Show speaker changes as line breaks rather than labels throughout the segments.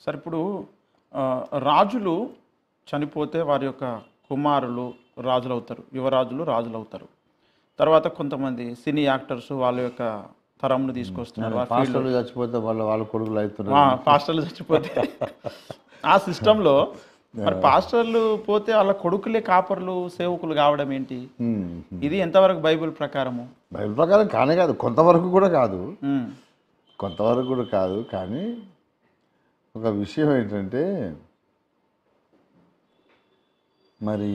Sir ఇప్పుడు ఆ, రాజులు చనిపోతే వారి యొక్క కుమారులు రాజులు అవుతారు యువరాజులు రాజులు అవుతారు తర్వాత కొంతమంది సినీ యాక్టర్స్ వాళ్ళ యొక్క తరంను తీసుకొస్తున్నారు ఆ field
పాస్టర్లు చచ్చిపోతే వాళ్ళ వాళ్ళ కొడుకులు అవుతున్నారు
ఆ, పాస్టర్లు చచ్చిపోతే ఆ సిస్టంలో మరి పాస్టర్లు పోతే వాళ్ళ కొడుకులే కాపర్లు సేవకులు కావడం ఏంటి
ఉమ్.
ఇది ఎంతవరకు బైబిల్ ప్రకారము
బైబిల్ ప్రకారం కానే కాదు కొంతవరకు కూడా కాదు
ఉమ్,
కొంతవరకు కూడా కాదు కానీ ఒక విషయం ఏంటంటే మరి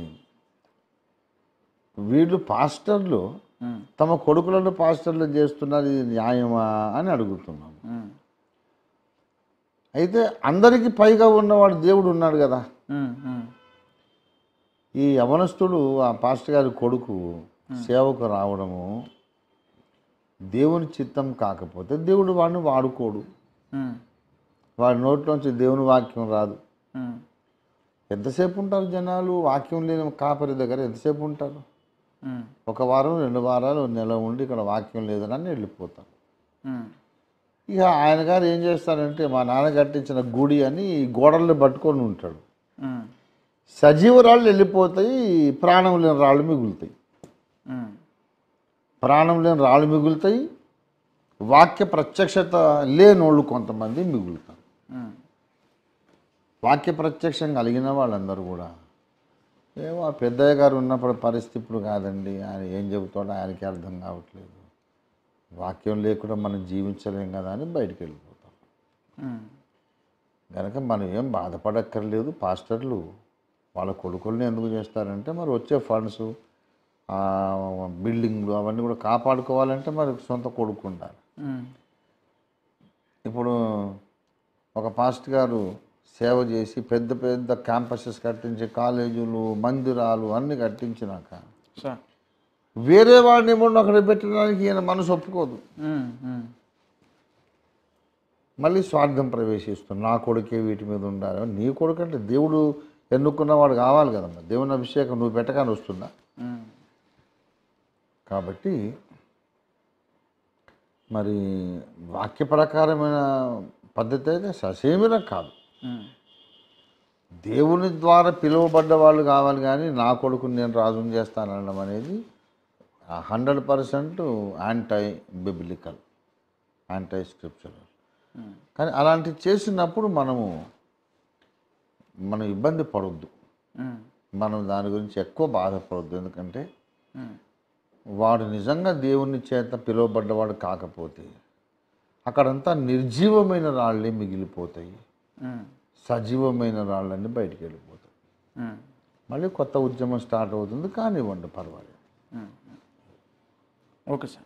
వీళ్ళు పాస్టర్లు
ఉమ్,
తమ కొడుకులను పాస్టర్లు చేస్తున్నారు ఇది న్యాయమా అని అడుగుతున్నాం
ఉమ్,
అయితే అందరికీ పైగా ఉన్నవాడు దేవుడు ఉన్నాడు కదా
ఉమ్, ఉమ్,
ఈ యవనస్తుడు ఆ పాస్టర్ గారి కొడుకు సేవకు రావడము దేవుని చిత్తం కాకపోతే దేవుడు వాడిని వాడుకోడు
ఉమ్,
వాడి నోట్లోంచి దేవుని వాక్యం రాదు
ఉమ్,
ఎంతసేపు ఉంటారు జనాలు వాక్యం లేని కాపరి దగ్గర ఎంతసేపు ఉంటారు
ఉమ్,
ఒక వారం రెండు వారాలు నెల ఉండి ఇక్కడ వాక్యం లేదని వెళ్ళిపోతారు
ఉమ్,
ఇక ఆయన గారు ఏం చేస్తారంటే మా నాన్న కట్టించిన గుడి అని ఈ గోడల్ని పట్టుకొని ఉంటాడు
ఉమ్,
సజీవ రాళ్ళు వెళ్ళిపోతాయి ప్రాణం లేని రాళ్ళు మిగులుతాయి
ఉమ్,
ప్రాణం లేని రాళ్ళు మిగులుతాయి వాక్య ప్రత్యక్షత లేనోళ్ళు కొంతమంది మిగులుతారు
ఉమ్,
వాక్య ప్రత్యక్షం కలిగిన వాళ్ళందరూ కూడా ఏమో ఆ పెద్దయ్య గారు ఉన్నప్పుడు పరిస్థితి ఇప్పుడు కాదండి ఆయన ఏం చెబుతాడో ఆయనకి అర్థం కావట్లేదు వాక్యం లేకుండా మనం జీవించలేం కదా అని బయటికి వెళ్ళిపోతాం
ఉమ్,
కనుక మనం ఏం బాధపడక్కర్లేదు పాస్టర్లు వాళ్ళ కొడుకుల్ని ఎందుకు చేస్తారంటే మరి వచ్చే ఫండ్స్ బిల్డింగ్లు అవన్నీ కూడా కాపాడుకోవాలంటే మరి సొంత కొడుకు ఉండాలి
ఉమ్,
ఇప్పుడు ఒక పాస్ట్ గారు సేవ చేసి పెద్ద పెద్ద క్యాంపసెస్ కట్టించి కాలేజీలు మందిరాలు అన్నీ కట్టించినాక
సార్
వేరే వాడిని ఏమన్నా అక్కడ పెట్టడానికి ఈయన మనసు ఒప్పుకోదు
ఉమ్, ఉమ్,
మళ్ళీ స్వార్థం ప్రవేశిస్తుంది నా కొడుకే వీటి మీద ఉండాలి నీ కొడుకు అంటే దేవుడు ఎన్నుకున్నవాడు కావాలి కదమ్మా దేవుని అభిషేకం నువ్వు పెట్టగానే వస్తుందా
ఉమ్,
కాబట్టి మరి వాక్య ప్రకారమైన పద్ధతి అయితే ససేమిరా కాదు
ఉమ్,
దేవుని ద్వారా పిలువబడ్డ వాళ్ళు కావాలి కానీ నా కొడుకుని నేను రాజుని చేస్తానడం అనేది hundred percent anti biblical anti scriptural
um,
కానీ అలాంటివి చేసినప్పుడు మనము మనం ఇబ్బంది పడొద్దు
ఉమ్,
మనం దాని గురించి ఎక్కువ బాధపడొద్దు ఎందుకంటే
ఉమ్,
వాడు నిజంగా దేవుని చేత పిలువబడ్డవాడు కాకపోతే అక్కడంతా నిర్జీవమైన రాళ్ళే మిగిలిపోతాయి
ఉమ్,
సజీవమైన రాళ్ళన్నీ బయటికి వెళ్ళిపోతాయి
ఉమ్,
మళ్ళీ కొత్త ఉద్యమం స్టార్ట్ అవుతుంది కానివ్వండి పర్వాలేదు
ఉమ్. Okay sir